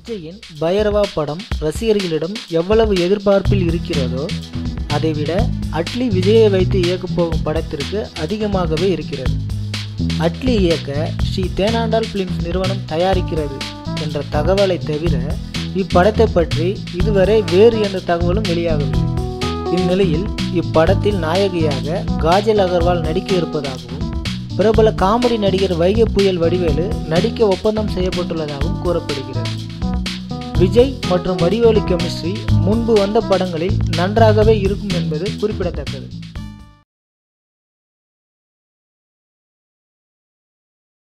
விஜயின் பைரவா படம் ரசிகர்களிடம் எவ்வளவு எதிர்பார்ப்பில் இருக்கிறதோ அதைவிட அட்லி விஜயை வைத்து இயக்கப் போகும் படத்திற்கு அதிகமாகவே இருக்கிறது அட்லி இயக்க ஸ்ரீ தேனாண்டாள் பிலிம்ஸ் நிறுவனம் தயாரிக்கிறது என்ற தகவலை தவிர இப்படத்தை பற்றி இதுவரை வேறு எந்த தகவலும் வெளியாகவில்லை இந்நிலையில் இப்படத்தில் நாயகியாக காஜல் அகர்வால் நடிக்க இருப்பதாகவும் பிரபல காமெடி நடிகர் வைகை புயல் வடிவேலு நடிக்க ஒப்பந்தம் செய்யப்பட்டுள்ளதாகவும் கூறப்படுகிறது விஜய் மற்றும் வடிவேலு கெமிஸ்ட்ரி முன்பு வந்த படங்களில் நன்றாகவே இருக்கும் என்பது குறிப்பிடத்தக்கது